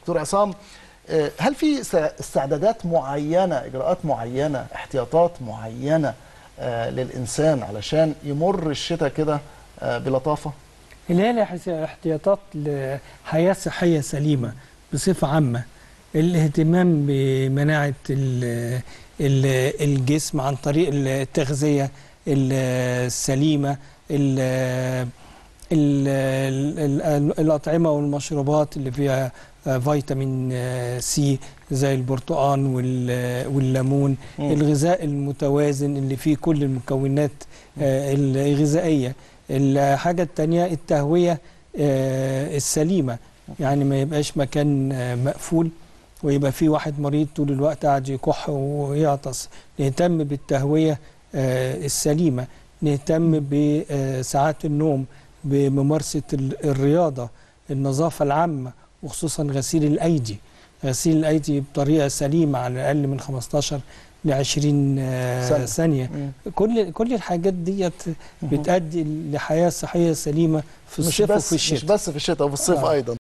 دكتور عصام آه، هل في س- استعدادات معينه اجراءات معينه احتياطات معينه آه، للانسان علشان يمر الشتاء كده آه، بلطافه اللي هي الاحت- الاحتياطات لحياة صحية سليمة بصفة عامة الاهتمام بمناعة ال- ال- الجسم عن طريق التغذية السليمة ال- ال- ال- ال- الأطعمة والمشروبات اللي فيها فيتامين سي زي البرتقال وال- والليمون مم. الغذاء المتوازن اللي فيه كل المكونات آه، الغذائية الحاجة التانية التهوية آه، السليمة يعني ما يبقاش مكان آه، مقفول ويبقى فيه واحد مريض طول الوقت قاعد يكح ويعطس نهتم بالتهوية آه، السليمة نهتم بساعات النوم بممارسة ال- الرياضة النظافة العامة وخصوصا غسيل الأيدي غسيل الأيدي بطريقة سليمة على الأقل من 15 ل 20 آه، ثانية. ثانية مم. كل كل الحاجات ديت بتؤدي لحياة صحية سليمة في مش الصيف بس وفي مش الشتاء بس في الشتاء وفي الصيف آه. ايضا